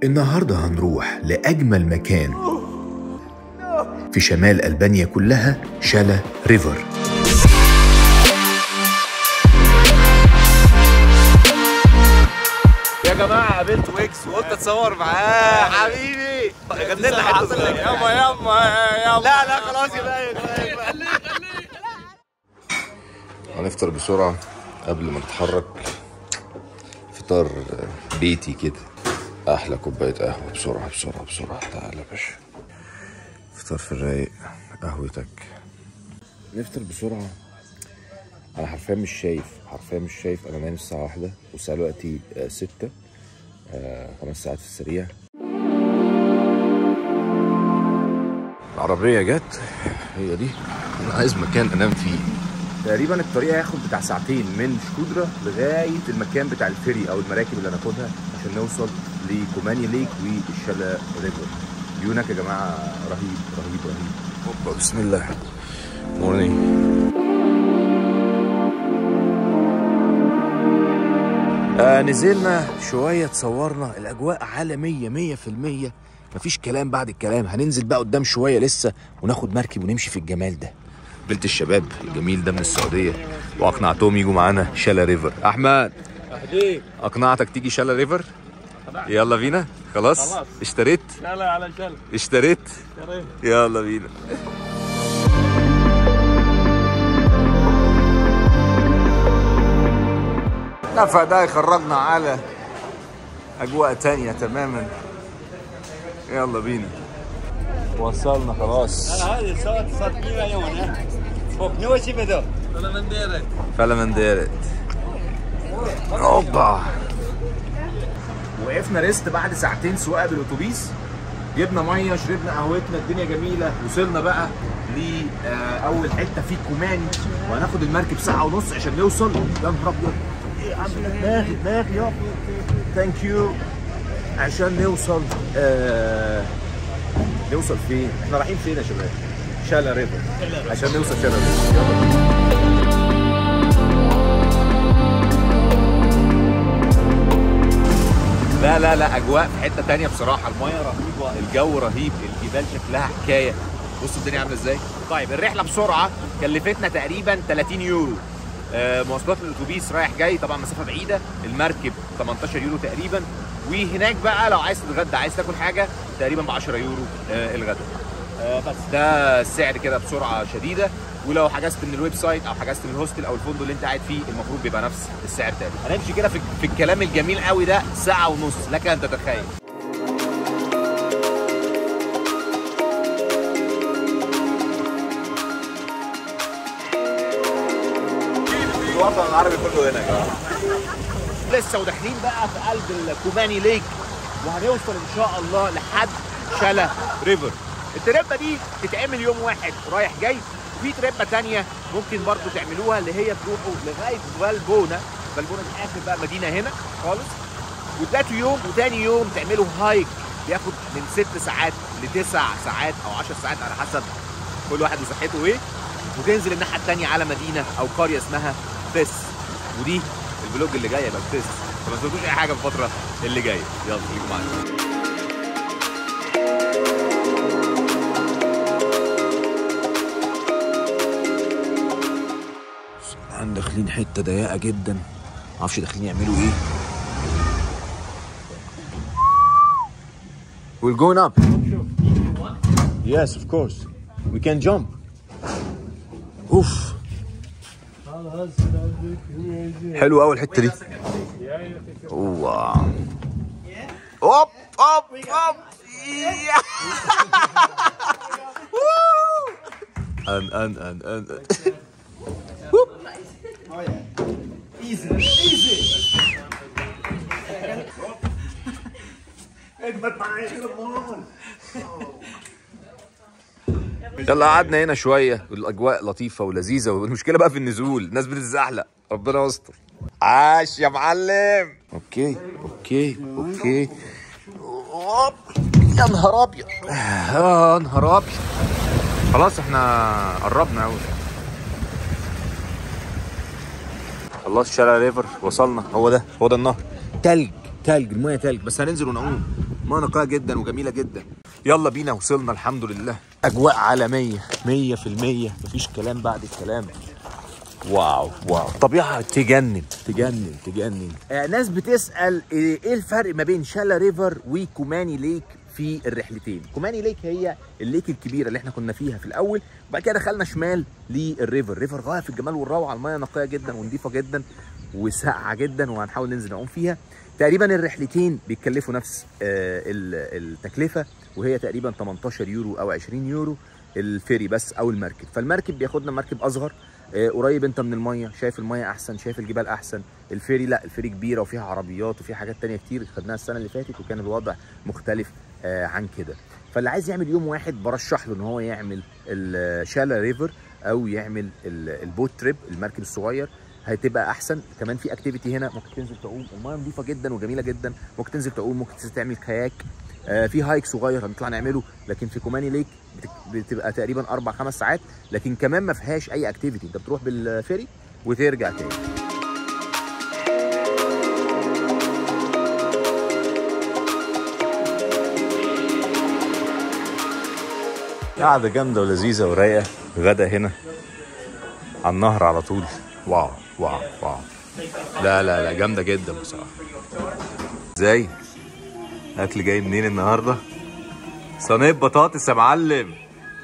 النهاردة هنروح لأجمل مكان في شمال ألبانيا كلها شالا ريفر يا جماعه قابلت ويكس وقلت اتصور معاه حبيبي غني لنا حته صغيرة. ياما ياما ياما لا لا خلاص يا بقى هنفطر بسرعة قبل ما نتحرك فطار بيتي كده أحلى كوباية قهوة بسرعة بسرعة بسرعة تعالى يا باشا فطار في الرايق قهوتك نفطر بسرعة أنا حرفيا مش شايف حرفيا مش شايف أنا نايم الساعة واحدة والساعة دلوقتي آه، ستة آه، خمس ساعات في السريع العربية جت هي دي أنا عايز مكان أنام فيه تقريبا الطريق هياخد بتاع ساعتين من شكودرا لغايه المكان بتاع الفيري او المراكب اللي هناخدها عشان نوصل لكوماني ليك والشلا ريفر فيو هناك يا جماعه رهيب رهيب رهيب هوبا بسم الله مورنينج آه نزلنا شوية تصورنا الأجواء عالمية مية في المية مفيش كلام بعد الكلام هننزل بقى قدام شوية لسه وناخد مركب ونمشي في الجمال ده قابلت الشباب الجميل ده من السعودية وأقنعتهم يجوا معانا شالا ريفر أحمد أقنعتك تيجي شالا ريفر يلا بينا خلاص خلاص. اشتريت لا لا على شل اشتريت شريف يلا بينا نفع ده يخرجنا على اجواء تانية تماما يلا بينا وصلنا خلاص هذه صوت صوت 100 مليون ها فوق نوشي بدو ولا من ديرك فعلا من دارت اوبا وقفنا ريست بعد ساعتين سواقه بالاتوبيس جبنا ميه شربنا قهوتنا الدنيا جميله وصلنا بقى لاول حته في كوماني وهناخد المركب ساعه ونص عشان نوصل يا نهار ابيض ايه يا عم دماغي دماغي يابا ثانك يو عشان نوصل آه نوصل فين؟ احنا رايحين فين يا شباب؟ شالا ريفر عشان نوصل شالا ريفر يلا لا لا لا اجواء في حته تانية بصراحه المايه رهيبه الجو رهيب الجبال شكلها حكايه بصوا الدنيا عامله ازاي طيب الرحله بسرعه كلفتنا تقريبا 30 يورو آه، مواصلات الاتوبيس رايح جاي طبعا مسافه بعيده المركب 18 يورو تقريبا وهناك بقى لو عايز تتغدى عايز تاكل حاجه تقريبا ب 10 يورو آه، الغدا آه، بس ده السعر كده بسرعه شديده ولو حجزت من الويب سايت او حجزت من الهوستل او الفندق اللي انت قاعد فيه المفروض بيبقى نفس السعر تاني هنمشي كده في, في الكلام الجميل قوي ده ساعه ونص لك ان تتخيل الوطن العربي كله هنا يا جماعه لسه وداخلين بقى في قلب الكوماني ليك وهنوصل ان شاء الله لحد شالا ريفر التربه دي تتعمل يوم واحد رايح جاي في تربه تانية ممكن برضو تعملوها اللي هي تروحوا لغايه فالبونا فالبونا دي اخر بقى مدينه هنا خالص وتلاتوا يوم وتاني يوم تعملوا هايك بياخد من ست ساعات لتسع ساعات او عشر ساعات على حسب كل واحد وصحته ايه وتنزل الناحيه التانية على مدينه او قريه اسمها فيس ودي الفلوج اللي جاي يبقى فيس فما تنسوش اي حاجه في الفتره اللي جايه يلا خليكم معانا عن داخلين حته ضيقه جدا معرفش داخلين يعملوا ايه We're going up. Yes, of course. We can jump. اوف حلو قوي الحته دي واو اوب اوب اوب يا. ان ان ان ان يلا قعدنا هنا شويه والاجواء لطيفه ولذيذه والمشكله بقى في النزول الناس بتتزحلق ربنا يستر عاش يا معلم اوكي اوكي اوكي أوب. يا نهار ابيض يا نهار ابيض خلاص احنا قربنا قوي خلاص شارع ريفر وصلنا هو ده هو ده النهر تلج تلج الميه تلج بس هننزل ونعوم ميه نقيه جدا وجميله جدا يلا بينا وصلنا الحمد لله اجواء عالميه 100% مفيش كلام بعد الكلام واو واو طبيعه تجنن تجنن تجنن آه ناس بتسال ايه إيه الفرق ما بين شالا ريفر وكوماني ليك في الرحلتين كوماني ليك هي الليك الكبيره اللي احنا كنا فيها في الاول وبعد كده دخلنا شمال للريفر ريفر غايه في الجمال والروعه الميه نقيه جدا ونظيفه جدا وساقعه جدا وهنحاول ننزل نعوم فيها تقريبا الرحلتين بيتكلفوا نفس آه، ال- التكلفه وهي تقريبا 18 يورو او 20 يورو الفيري بس او المركب فالمركب بياخدنا مركب اصغر آه، قريب انت من الميه شايف الميه احسن شايف الجبال احسن الفيري لا الفيري كبيره وفيها عربيات وفيها حاجات تانية كتير خدناها السنه اللي فاتت وكان الوضع مختلف آه، عن كده فاللي عايز يعمل يوم واحد برشح له ان هو يعمل الشالا ريفر او يعمل ال- البوت تريب المركب الصغير هتبقى احسن كمان في اكتيفيتي هنا ممكن تنزل تعوم المايه نظيفه جدا وجميله جدا ممكن تنزل تعوم ممكن تنزل تعمل كاياك آه في هايك صغير هنطلع نعمله لكن في كوماني ليك بتك- بتبقى تقريبا اربع خمس ساعات لكن كمان ما فيهاش اي اكتيفيتي انت بتروح بالفيري وترجع تاني قاعدة جامدة ولذيذة ورايقة غدا هنا على النهر على طول واو واو واو لا لا لا جامدة جدا بصراحة ازاي اكل جاي منين النهارده صينيه بطاطس يا معلم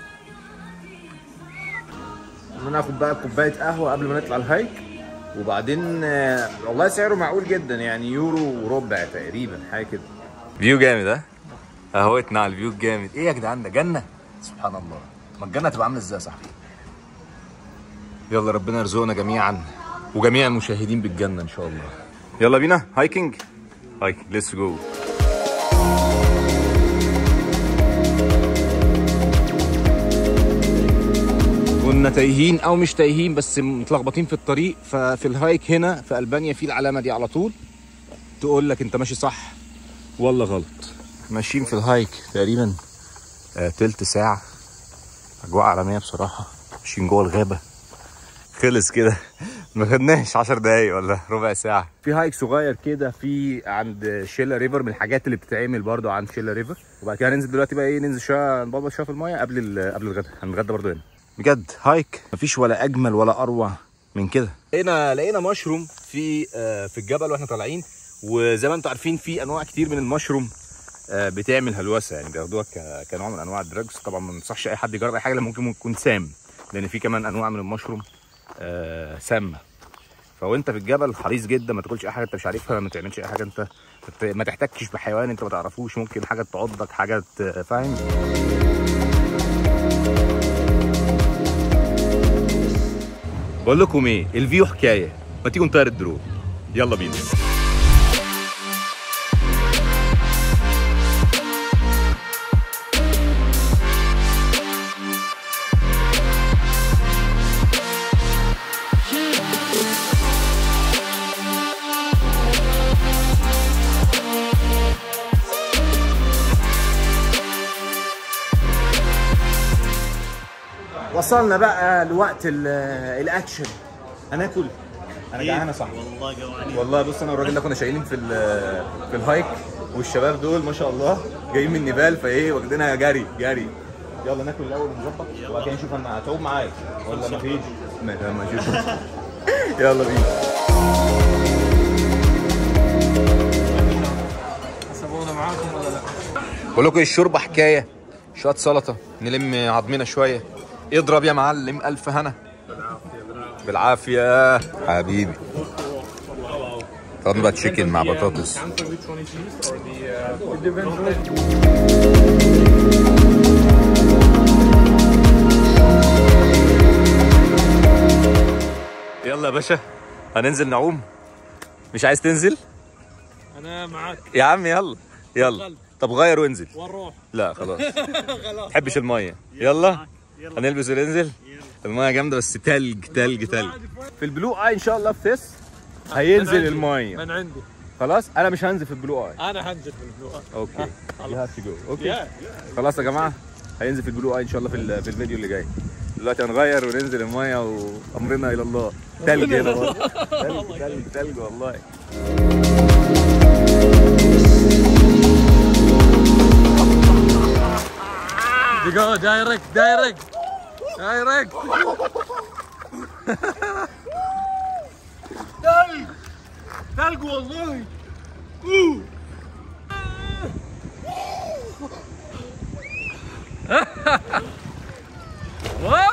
ناخد بقى كوبايه قهوه قبل ما نطلع الهايك وبعدين آه، والله سعره معقول جدا يعني يورو وربع تقريبا حاجه كده فيو جامد ها اهوتنا على الفيو جامد ايه يا جدعان ده جنه سبحان الله ما الجنه تبقى عامله ازاي يا صاحبي يلا ربنا يرزقنا جميعا وجميع المشاهدين بالجنه ان شاء الله يلا بينا هايكنج هايك ليتس جو كنا تايهين او مش تايهين بس متلخبطين في الطريق ففي الهايك هنا في البانيا في العلامه دي على طول تقول لك انت ماشي صح ولا غلط ماشيين في الهايك تقريبا آه تلت ساعه اجواء عالميه بصراحه ماشيين جوه الغابه خلص كده ما خدناش 10 دقايق ولا ربع ساعه في هايك صغير كده في عند شيلا ريفر من الحاجات اللي بتتعمل برضو عند شيلا ريفر وبعد كده هننزل دلوقتي بقى ايه ننزل شويه نبلبط شويه في المايه قبل ال- قبل الغدا هنتغدى برضو هنا بجد هايك مفيش ولا اجمل ولا اروع من كده لقينا لقينا مشروم في آه، في الجبل واحنا طالعين وزي ما انتم عارفين في انواع كتير من المشروم آه، بتعمل هلوسه يعني بياخدوها ك- كنوع من انواع الدراجز طبعا ما ننصحش اي حد يجرب اي حاجه لما ممكن يكون سام لان في كمان انواع من المشروم آه، سامه فوانت في الجبل حريص جدا ما تاكلش اي حاجه انت مش عارفها ما تعملش اي حاجه انت ما تحتكش بحيوان انت ما تعرفوش ممكن حاجه تعضك حاجه ت- فاهم بقول لكم ايه الفيو حكايه ما تيجوا نطير الدرون يلا بينا وصلنا بقى لوقت ال- الاكشن هناكل انا جعان يا صاحبي والله جوعانين والله بص انا والراجل ده كنا شايلين في ال- في الهايك والشباب دول ما شاء الله جايين من نيبال فايه واخدينها جري جري يلا ناكل الاول ونظبط وبعد كده نشوف انا هتعوم معايا ولا ما فيش ما ما نشوف يلا بينا حسبونا معاكم ولا لا؟ بقول لكم الشوربه حكايه شويه سلطه نلم عظمنا شويه اضرب يا معلم الف هنا بالعافيه حبيبي طبعا بقى تشيكن مع بطاطس Answer which one is used or the uh, يلا يا باشا هننزل نعوم مش عايز تنزل انا معاك يا عم يلا يلا طب غير وانزل ونروح لا خلاص تحبش الميه يلا هنلبس وننزل الميه جامده بس تلج تلج تلج في البلو اي ان شاء الله في فيس هينزل الميه من عندي خلاص انا مش هنزل في البلو اي انا هنزل في البلو اوكي يو هاف تو جو اوكي يا خلاص يا جماعه هينزل في البلو اي ان شاء الله في, ال- في الفيديو اللي جاي دلوقتي هنغير وننزل الميه وامرنا الى الله تلج هنا برضه تلج تلج تلج والله You go direct, direct, direct. ثلج والله What?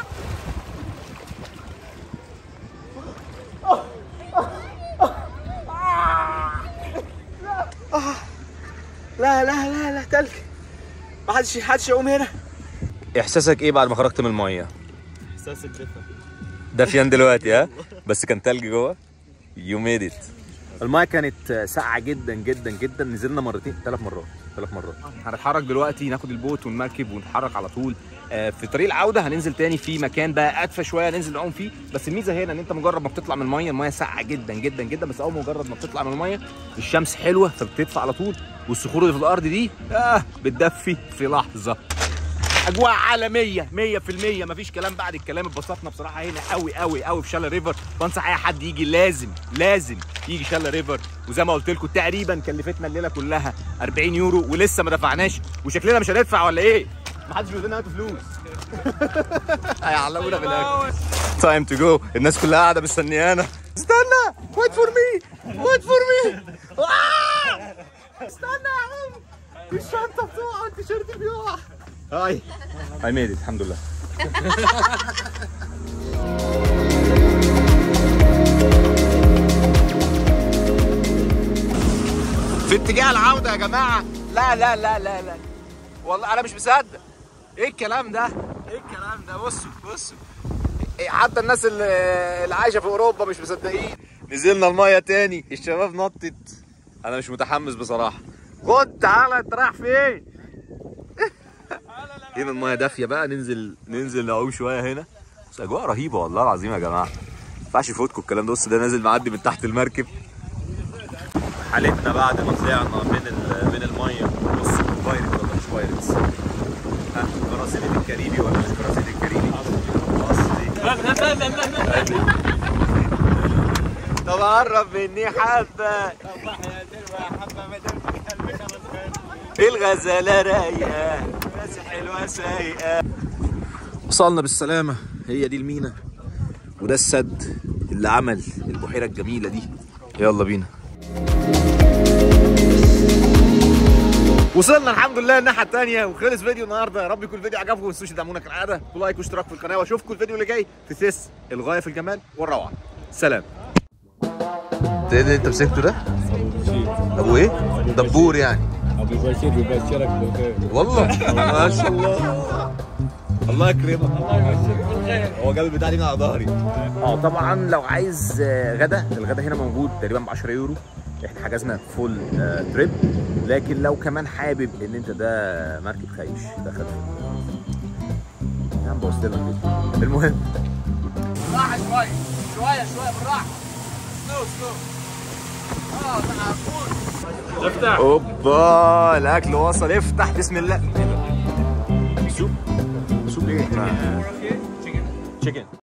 لا لا لا لا ثلج ما حدش حدش يقوم هنا احساسك ايه بعد ما خرجت من الميه احساس الدفى دافيان دلوقتي ها بس كان تلج جوه يو ميد ات المايه كانت ساقعه جدا جدا جدا نزلنا مرتين ثلاث مرات ثلاث مرات هنتحرك دلوقتي ناخد البوت والمركب ونتحرك على طول آه، في طريق العوده هننزل تاني في مكان بقى ادفى شويه ننزل نعوم فيه بس الميزه هنا ان انت مجرد ما بتطلع من الميه الميه ساقعه جدا جدا جدا بس اول مجرد ما بتطلع من الميه الشمس حلوه فبتدفى على طول والصخور اللي في الارض دي اه بتدفي في لحظه اجواء عالميه 100% مفيش كلام بعد الكلام اتبسطنا بصراحه هنا قوي قوي قوي في شالا ريفر بنصح اي حد يجي لازم لازم يجي شالا ريفر وزي ما قلت لكم تقريبا كلفتنا الليله كلها 40 يورو ولسه ما دفعناش وشكلنا مش هندفع ولا ايه؟ ما حدش بيقول لنا هاتوا فلوس هيعلقونا في الاخر تايم تو جو الناس كلها قاعده مستنيانا استنى ويت فور مي ويت فور مي استنى يا عم الشنطه بتقع والتيشيرت بيقع هاي اي ميد الحمد لله في اتجاه العوده يا جماعه لا لا لا لا لا والله انا مش مصدق ايه الكلام ده ايه الكلام ده بصوا بصوا إيه حتى الناس اللي, اللي عايشه في اوروبا مش مصدقين نزلنا الميه تاني الشباب نطت انا مش متحمس بصراحه خد تعالى انت رايح فين هنا الميه دافيه بقى ننزل ننزل نعوم شويه هنا بس اجواء رهيبه والله العظيم يا جماعه ما ينفعش يفوتكم الكلام ده بص ده نازل معدي من تحت المركب حالتنا بعد ما طلعنا من ال- من الميه بص بايرت ولا مش بايرتس ها قراصنة الكاريبي ولا مش قراصنة الكاريبي اصلي طب قرب مني حبه الغزاله رايقه ناس حلوه سايقه وصلنا بالسلامه هي دي المينا وده السد اللي عمل البحيره الجميله دي يلا بينا وصلنا الحمد لله الناحيه الثانيه وخلص فيديو النهارده يا رب يكون الفيديو عجبكم ما تنسوش تدعمونا كالعاده ولايك واشتراك في القناه واشوفكم الفيديو اللي جاي في سيس الغايه في الجمال والروعه سلام ده اللي انت مسكته ده؟ ابو ايه؟ دبور يعني ابو بشير ببشرك بالخير والله ما شاء الله الله يكرمك هو جاب البتاع دي من على ظهري اه طبعا لو عايز آه، غدا الغدا هنا موجود تقريبا ب 10 يورو احنا حجزنا فول آه، تريب لكن لو كمان حابب ان انت ده مركب خايش ده خد يا عم بوظت لك كده. المهم راحه شويه شويه شويه بالراحه سلو سلو اه تعال اوبا الاكل وصل افتح بسم الله سوب سوب ايه؟ تشيكن